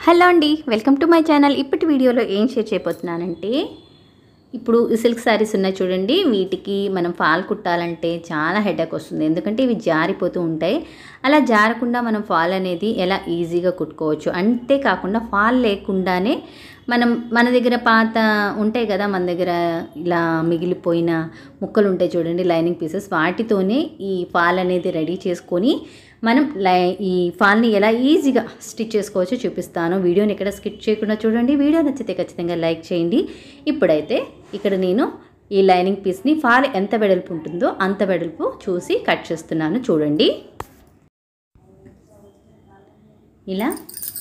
hello అండి welcome to my channel ఇప్పటి వీడియోలో ఏం షేర్ చేయబోతున్నానంటే ఇప్పుడు ఈ సిల్క్ శారీస్ ఉన్నాయి చూడండి వీటికి మనం ఫాల్ కుట్టాలంటే చాలా హెడేక్ వస్తుంది ఎందుకంటే ఇవి జారిపోతూ ఉంటాయి అలా జారకుండా మనం ఫాల్ అనేది ఎలా ఈజీగా కుట్టుకోవచ్చు అంతేకాకుండా ఫాల్ లేకుండానే మనం మన దగ్గర పాత ఉంటాయి కదా మన దగ్గర ఇలా మిగిలిపోయిన ముక్కలు ఉంటాయి చూడండి లైనింగ్ పీసెస్ వాటితోనే ఈ ఫాల్ అనేది రెడీ చేసుకొని మనం లై ఈ ఫాల్ని ఎలా ఈజీగా స్టిచ్ చేసుకోవచ్చో చూపిస్తాను వీడియోని ఎక్కడ స్కిప్ చేయకుండా చూడండి వీడియో నచ్చితే ఖచ్చితంగా లైక్ చేయండి ఇప్పుడైతే ఇక్కడ నేను ఈ లైనింగ్ పీస్ని ఫాల్ ఎంత వెడల్పు ఉంటుందో అంత వెడల్పు చూసి కట్ చేస్తున్నాను చూడండి ఇలా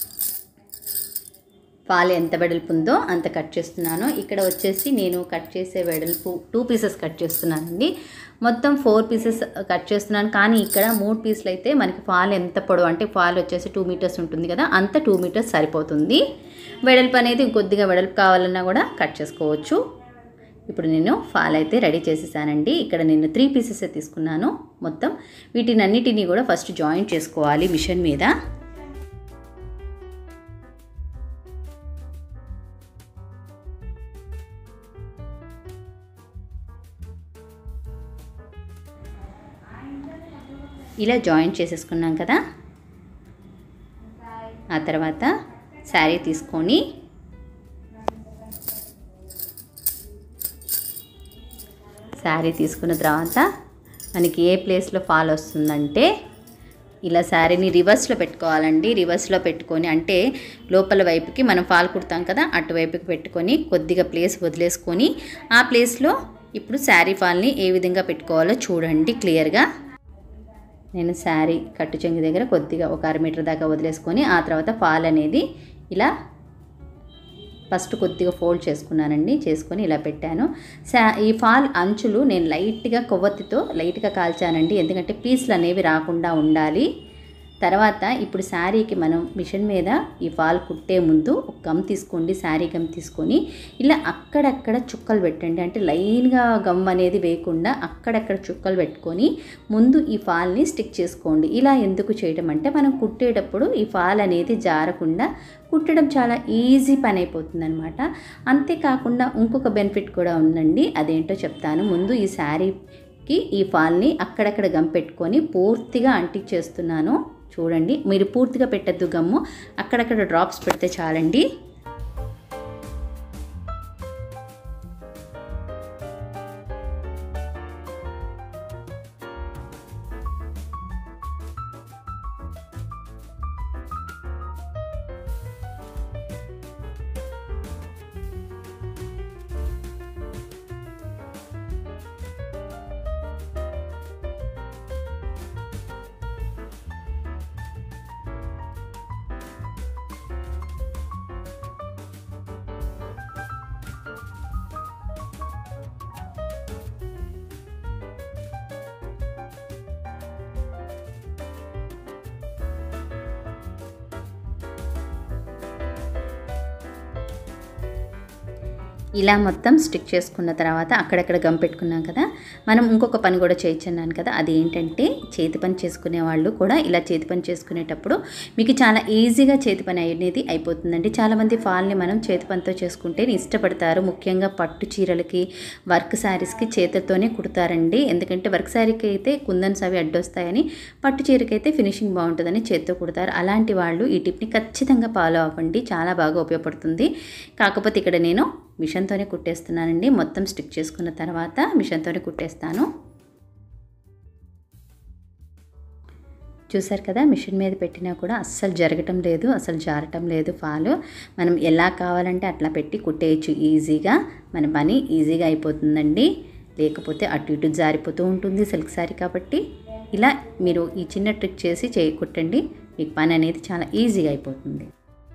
ఫాల్ ఎంత వెడల్పు ఉందో అంత కట్ చేస్తున్నాను ఇక్కడ వచ్చేసి నేను కట్ చేసే వెడల్పు టూ పీసెస్ కట్ చేస్తున్నానండి మొత్తం ఫోర్ పీసెస్ కట్ చేస్తున్నాను కానీ ఇక్కడ మూడు పీసులు అయితే మనకి ఫాల్ ఎంత పొడవు అంటే ఫాల్ వచ్చేసి టూ మీటర్స్ ఉంటుంది కదా అంత టూ మీటర్స్ సరిపోతుంది వెడల్పు అనేది కొద్దిగా వెడల్పు కావాలన్నా కూడా కట్ చేసుకోవచ్చు ఇప్పుడు నేను ఫాల్ అయితే రెడీ చేసేసానండి ఇక్కడ నేను త్రీ పీసెస్ తీసుకున్నాను మొత్తం వీటిని అన్నిటినీ కూడా ఫస్ట్ జాయింట్ చేసుకోవాలి మిషన్ మీద ఇలా జాయింట్ చేసేసుకున్నాం కదా ఆ తర్వాత శారీ తీసుకొని శారీ తీసుకున్న తర్వాత మనకి ఏ ప్లేస్లో ఫాల్ వస్తుందంటే ఇలా శారీని రివర్స్లో పెట్టుకోవాలండి రివర్స్లో పెట్టుకొని అంటే లోపల వైపుకి మనం ఫాల్ కుడతాం కదా అటువైపుకి పెట్టుకొని కొద్దిగా ప్లేస్ వదిలేసుకొని ఆ ప్లేస్లో ఇప్పుడు శారీ ఫాల్ని ఏ విధంగా పెట్టుకోవాలో చూడండి క్లియర్గా నేను శారీ కట్టు చెంగు దగ్గర కొద్దిగా ఒక అర మీటర్ దాకా వదిలేసుకొని ఆ తర్వాత ఫాల్ అనేది ఇలా ఫస్ట్ కొద్దిగా ఫోల్డ్ చేసుకున్నానండి చేసుకొని ఇలా పెట్టాను శా ఈ ఫాల్ అంచులు నేను లైట్గా కొవ్వొత్తితో లైట్గా కాల్చానండి ఎందుకంటే పీస్లు అనేవి రాకుండా ఉండాలి తర్వాత ఇప్పుడు శారీకి మనం మిషన్ మీద ఈ ఫాల్ కుట్టే ముందు ఒక గమ్ తీసుకోండి శారీ గమ్ తీసుకొని ఇలా అక్కడక్కడ చుక్కలు పెట్టండి అంటే లైన్గా గమ్ అనేది వేయకుండా అక్కడక్కడ చుక్కలు పెట్టుకొని ముందు ఈ ఫాల్ని స్టిక్ చేసుకోండి ఇలా ఎందుకు చేయడం అంటే మనం కుట్టేటప్పుడు ఈ ఫాల్ అనేది జారకుండా కుట్టడం చాలా ఈజీ పని అయిపోతుంది అనమాట అంతేకాకుండా ఇంకొక బెనిఫిట్ కూడా ఉందండి అదేంటో చెప్తాను ముందు ఈ శారీకి ఈ ఫాల్ని అక్కడక్కడ గమ్ పెట్టుకొని పూర్తిగా అంటించేస్తున్నాను చూడండి మీరు పూర్తిగా పెట్టద్దు గమ్ము అక్కడక్కడ డ్రాప్స్ పెడితే చాలండి ఇలా మొత్తం స్టిక్ చేసుకున్న తర్వాత అక్కడక్కడ గమ్ పెట్టుకున్నాం కదా మనం ఇంకొక పని కూడా చేయొచ్చన్నాను కదా అది ఏంటంటే చేతి పని చేసుకునే వాళ్ళు కూడా ఇలా చేతి పని చేసుకునేటప్పుడు మీకు చాలా ఈజీగా చేతి పని అనేది అయిపోతుందండి చాలామంది ఫాల్ని మనం చేతి పనితో చేసుకుంటే ఇష్టపడతారు ముఖ్యంగా పట్టు చీరలకి వర్క్ శారీస్కి చేతులతోనే కుడతారండి ఎందుకంటే వర్క్ శారీకి అయితే కుందన్స్ అవి అడ్డొస్తాయని పట్టు చీరకి అయితే ఫినిషింగ్ బాగుంటుందని చేతితో కుడతారు అలాంటి వాళ్ళు ఈ టిప్ని ఖచ్చితంగా ఫాలో అవ్వండి చాలా బాగా ఉపయోగపడుతుంది కాకపోతే ఇక్కడ నేను మిషన్తోనే కుట్టేస్తున్నానండి మొత్తం స్టిక్ చేసుకున్న తర్వాత మిషన్తోనే కుట్టేస్తాను చూసారు కదా మిషన్ మీద పెట్టినా కూడా అస్సలు జరగటం లేదు అసలు జారటం లేదు ఫాలు మనం ఎలా కావాలంటే అట్లా పెట్టి కుట్టేయచ్చు ఈజీగా మన పని ఈజీగా అయిపోతుందండి లేకపోతే అటు ఇటు జారిపోతూ ఉంటుంది సిల్క్ శారీ కాబట్టి ఇలా మీరు ఈ చిన్న ట్రిక్ చేసి చేయి కుట్టండి మీకు పని అనేది చాలా ఈజీగా అయిపోతుంది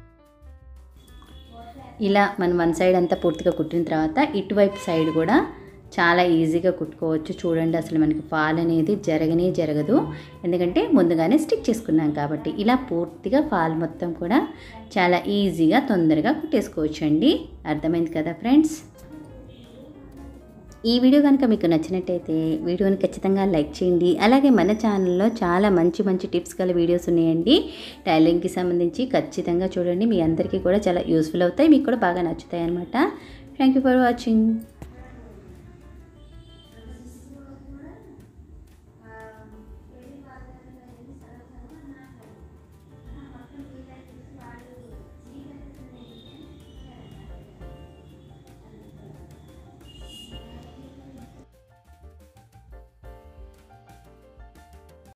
ఇలా మనం వన్ సైడ్ అంతా పూర్తిగా కుట్టిన తర్వాత ఇటువైపు సైడ్ కూడా చాలా ఈజీగా కుట్టుకోవచ్చు చూడండి అసలు మనకి ఫాల్ అనేది జరగనే జరగదు ఎందుకంటే ముందుగానే స్టిక్ చేసుకున్నాం కాబట్టి ఇలా పూర్తిగా ఫాల్ మొత్తం కూడా చాలా ఈజీగా తొందరగా కుట్టేసుకోవచ్చు అండి అర్థమైంది కదా ఫ్రెండ్స్ ఈ వీడియో కనుక మీకు నచ్చినట్టయితే వీడియోని ఖచ్చితంగా లైక్ చేయండి అలాగే మన ఛానల్లో చాలా మంచి మంచి టిప్స్ గల వీడియోస్ ఉన్నాయండి టైలరింగ్కి సంబంధించి ఖచ్చితంగా చూడండి మీ అందరికీ కూడా చాలా యూస్ఫుల్ అవుతాయి మీకు కూడా బాగా నచ్చుతాయి అనమాట థ్యాంక్ యూ ఫర్ వాచింగ్